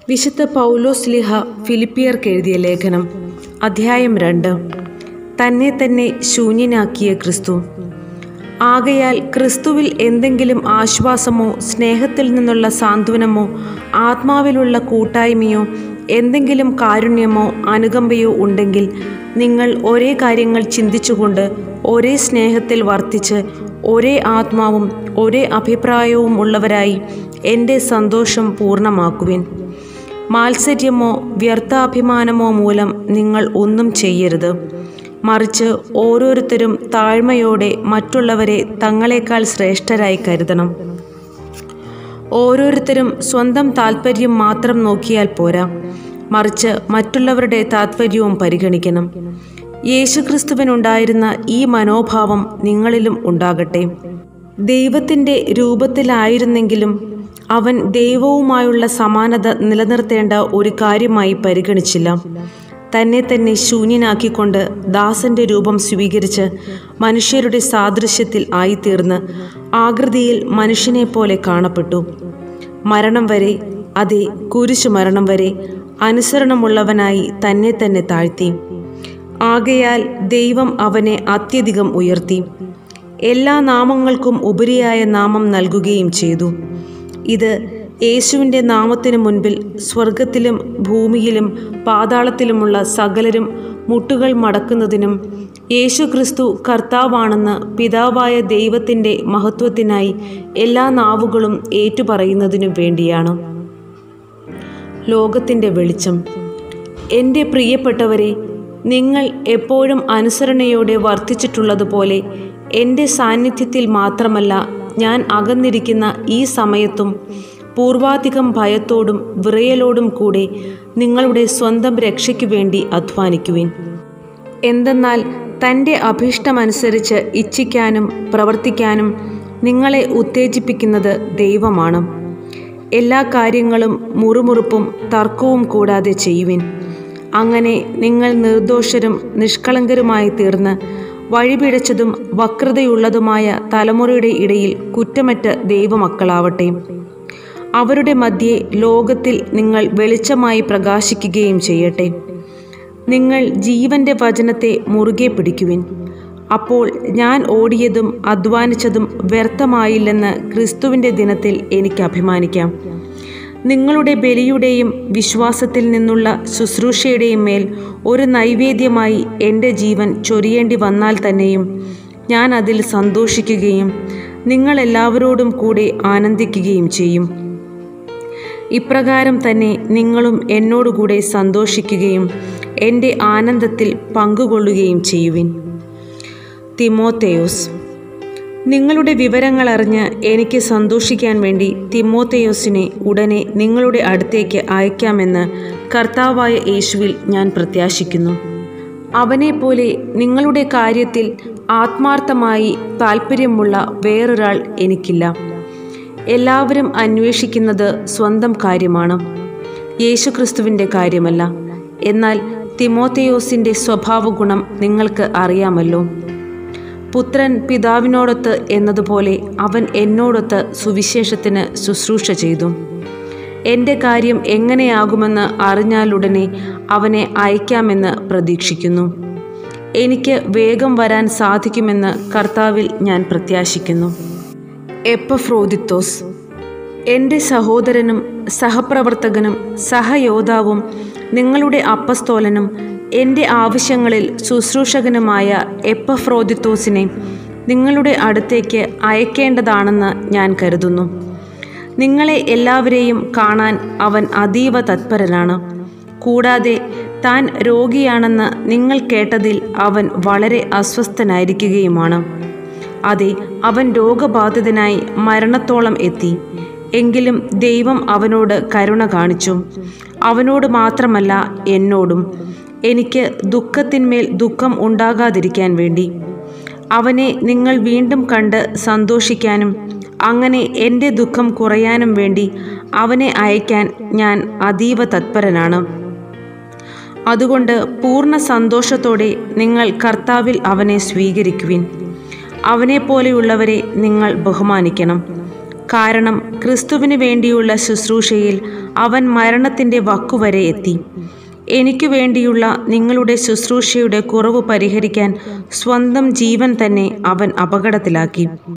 വിശുദ്ധ പൗലോസ് ലിഹ ഫിലിപ്പിയർക്ക് എഴുതിയ ലേഖനം അധ്യായം രണ്ട് തന്നെ തന്നെ ശൂന്യനാക്കിയ ക്രിസ്തു ആകയാൽ ക്രിസ്തുവിൽ എന്തെങ്കിലും ആശ്വാസമോ സ്നേഹത്തിൽ നിന്നുള്ള സാന്ത്വനമോ ആത്മാവിലുള്ള കൂട്ടായ്മയോ എന്തെങ്കിലും കാരുണ്യമോ അനുകമ്പയോ ഉണ്ടെങ്കിൽ നിങ്ങൾ ഒരേ കാര്യങ്ങൾ ചിന്തിച്ചുകൊണ്ട് ഒരേ സ്നേഹത്തിൽ വർത്തിച്ച് ഒരേ ആത്മാവും ഒരേ അഭിപ്രായവും ഉള്ളവരായി എൻ്റെ സന്തോഷം പൂർണ്ണമാക്കുവിൻ മാത്സര്യമോ വ്യർത്ഥാഭിമാനമോ മൂലം നിങ്ങൾ ഒന്നും ചെയ്യരുത് മറിച്ച് ഓരോരുത്തരും താഴ്മയോടെ മറ്റുള്ളവരെ തങ്ങളെക്കാൾ ശ്രേഷ്ഠരായി കരുതണം ഓരോരുത്തരും സ്വന്തം താല്പര്യം മാത്രം നോക്കിയാൽ പോരാ മറിച്ച് മറ്റുള്ളവരുടെ താല്പര്യവും പരിഗണിക്കണം യേശുക്രിസ്തുവിനുണ്ടായിരുന്ന ഈ മനോഭാവം നിങ്ങളിലും ഉണ്ടാകട്ടെ ദൈവത്തിൻ്റെ രൂപത്തിലായിരുന്നെങ്കിലും അവൻ ദൈവവുമായുള്ള സമാനത നിലനിർത്തേണ്ട ഒരു കാര്യമായി പരിഗണിച്ചില്ല തന്നെ തന്നെ ശൂന്യനാക്കിക്കൊണ്ട് ദാസന്റെ രൂപം സ്വീകരിച്ച് മനുഷ്യരുടെ സാദൃശ്യത്തിൽ ആയിത്തീർന്ന് ആകൃതിയിൽ മനുഷ്യനെ പോലെ കാണപ്പെട്ടു മരണം വരെ അതെ കുരിശു മരണം വരെ അനുസരണമുള്ളവനായി തന്നെ തന്നെ താഴ്ത്തി ആകയാൽ ദൈവം അവനെ അത്യധികം ഉയർത്തി എല്ലാ നാമങ്ങൾക്കും ഉപരിയായ നാമം നൽകുകയും ചെയ്തു ഇത് യേശുവിൻ്റെ നാമത്തിനു മുൻപിൽ സ്വർഗത്തിലും ഭൂമിയിലും പാതാളത്തിലുമുള്ള സകലരും മുട്ടുകൾ മടക്കുന്നതിനും യേശു ക്രിസ്തു കർത്താവാണെന്ന് പിതാവായ ദൈവത്തിൻ്റെ മഹത്വത്തിനായി എല്ലാ നാവുകളും ഏറ്റുപറയുന്നതിനും വേണ്ടിയാണ് ലോകത്തിൻ്റെ വെളിച്ചം എൻ്റെ പ്രിയപ്പെട്ടവരെ നിങ്ങൾ എപ്പോഴും അനുസരണയോടെ വർത്തിച്ചിട്ടുള്ളതുപോലെ എൻ്റെ സാന്നിധ്യത്തിൽ മാത്രമല്ല ഞാൻ അകന്നിരിക്കുന്ന ഈ സമയത്തും പൂർവാധികം ഭയത്തോടും വിറയലോടും കൂടെ നിങ്ങളുടെ സ്വന്തം രക്ഷയ്ക്കു വേണ്ടി അധ്വാനിക്കുവിൻ എന്തെന്നാൽ തൻ്റെ അഭീഷ്ടമനുസരിച്ച് ഇച്ഛിക്കാനും പ്രവർത്തിക്കാനും നിങ്ങളെ ഉത്തേജിപ്പിക്കുന്നത് ദൈവമാണ് എല്ലാ കാര്യങ്ങളും മുറുമുറുപ്പും തർക്കവും കൂടാതെ ചെയ്യുവിൻ അങ്ങനെ നിങ്ങൾ നിർദോഷരും നിഷ്കളങ്കരുമായി തീർന്ന് വഴിപിഴച്ചതും വക്രതയുള്ളതുമായ തലമുറയുടെ ഇടയിൽ കുറ്റമറ്റ ദൈവമക്കളാവട്ടെ അവരുടെ മധ്യേ ലോകത്തിൽ നിങ്ങൾ വെളിച്ചമായി പ്രകാശിക്കുകയും ചെയ്യട്ടെ നിങ്ങൾ ജീവന്റെ വചനത്തെ മുറുകെ പിടിക്കുവിൻ അപ്പോൾ ഞാൻ ഓടിയതും അധ്വാനിച്ചതും വ്യർത്ഥമായില്ലെന്ന് ക്രിസ്തുവിൻ്റെ ദിനത്തിൽ എനിക്ക് അഭിമാനിക്കാം നിങ്ങളുടെ ബലിയുടെയും വിശ്വാസത്തിൽ നിന്നുള്ള ശുശ്രൂഷയുടെയും മേൽ ഒരു നൈവേദ്യമായി എൻ്റെ ജീവൻ ചൊരിയേണ്ടി വന്നാൽ തന്നെയും ഞാൻ അതിൽ സന്തോഷിക്കുകയും നിങ്ങളെല്ലാവരോടും കൂടെ ആനന്ദിക്കുകയും ചെയ്യും ഇപ്രകാരം തന്നെ നിങ്ങളും എന്നോടുകൂടെ സന്തോഷിക്കുകയും എൻ്റെ ആനന്ദത്തിൽ പങ്കുകൊള്ളുകയും ചെയ്യുവിൻ തിമോത്തേയോസ് നിങ്ങളുടെ വിവരങ്ങൾ അറിഞ്ഞ് എനിക്ക് സന്തോഷിക്കാൻ വേണ്ടി തിമോത്തേയോസിനെ ഉടനെ നിങ്ങളുടെ അടുത്തേക്ക് അയക്കാമെന്ന് കർത്താവായ യേശുവിൽ ഞാൻ പ്രത്യാശിക്കുന്നു അവനെപ്പോലെ നിങ്ങളുടെ കാര്യത്തിൽ ആത്മാർത്ഥമായി താല്പര്യമുള്ള വേറൊരാൾ എനിക്കില്ല എല്ലാവരും അന്വേഷിക്കുന്നത് സ്വന്തം കാര്യമാണ് യേശുക്രിസ്തുവിൻ്റെ കാര്യമല്ല എന്നാൽ തിമോത്തേയോസിൻ്റെ സ്വഭാവഗുണം നിങ്ങൾക്ക് അറിയാമല്ലോ പുത്രൻ പിതാവിനോടൊത്ത് എന്നതുപോലെ അവൻ എന്നോടൊത്ത് സുവിശേഷത്തിന് ശുശ്രൂഷ ചെയ്തു എൻ്റെ കാര്യം എങ്ങനെയാകുമെന്ന് അറിഞ്ഞാലുടനെ അവനെ അയക്കാമെന്ന് പ്രതീക്ഷിക്കുന്നു എനിക്ക് വേഗം വരാൻ സാധിക്കുമെന്ന് കർത്താവിൽ ഞാൻ പ്രത്യാശിക്കുന്നു എപ്പഫ്രോദിത്തോസ് എൻ്റെ സഹോദരനും സഹപ്രവർത്തകനും സഹയോദ്ധാവും നിങ്ങളുടെ അപ്പസ്തോലനും എൻ്റെ ആവശ്യങ്ങളിൽ ശുശ്രൂഷകനുമായ എപ്പഫ്രോദിത്തോസിനെ നിങ്ങളുടെ അടുത്തേക്ക് അയക്കേണ്ടതാണെന്ന് ഞാൻ കരുതുന്നു നിങ്ങളെ എല്ലാവരെയും കാണാൻ അവൻ അതീവ തത്പരനാണ് കൂടാതെ താൻ രോഗിയാണെന്ന് നിങ്ങൾ കേട്ടതിൽ അവൻ വളരെ അസ്വസ്ഥനായിരിക്കുകയുമാണ് അതെ അവൻ രോഗബാധിതനായി മരണത്തോളം എത്തി എങ്കിലും ദൈവം അവനോട് കരുണ കാണിച്ചു അവനോട് മാത്രമല്ല എന്നോടും എനിക്ക് ദുഃഖത്തിന്മേൽ ദുഃഖം ഉണ്ടാകാതിരിക്കാൻ വേണ്ടി അവനെ നിങ്ങൾ വീണ്ടും കണ്ട് സന്തോഷിക്കാനും അങ്ങനെ എൻ്റെ ദുഃഖം കുറയാനും വേണ്ടി അവനെ അയക്കാൻ ഞാൻ അതീവ തത്പരനാണ് അതുകൊണ്ട് പൂർണ്ണ സന്തോഷത്തോടെ നിങ്ങൾ കർത്താവിൽ അവനെ സ്വീകരിക്കുവിൻ അവനെപ്പോലെയുള്ളവരെ നിങ്ങൾ ബഹുമാനിക്കണം കാരണം ക്രിസ്തുവിന് വേണ്ടിയുള്ള ശുശ്രൂഷയിൽ അവൻ മരണത്തിൻ്റെ വക്കുവരെ എത്തി എനിക്കു വേണ്ടിയുള്ള നിങ്ങളുടെ ശുശ്രൂഷയുടെ കുറവ് പരിഹരിക്കാൻ സ്വന്തം ജീവൻ തന്നെ അവൻ അപകടത്തിലാക്കി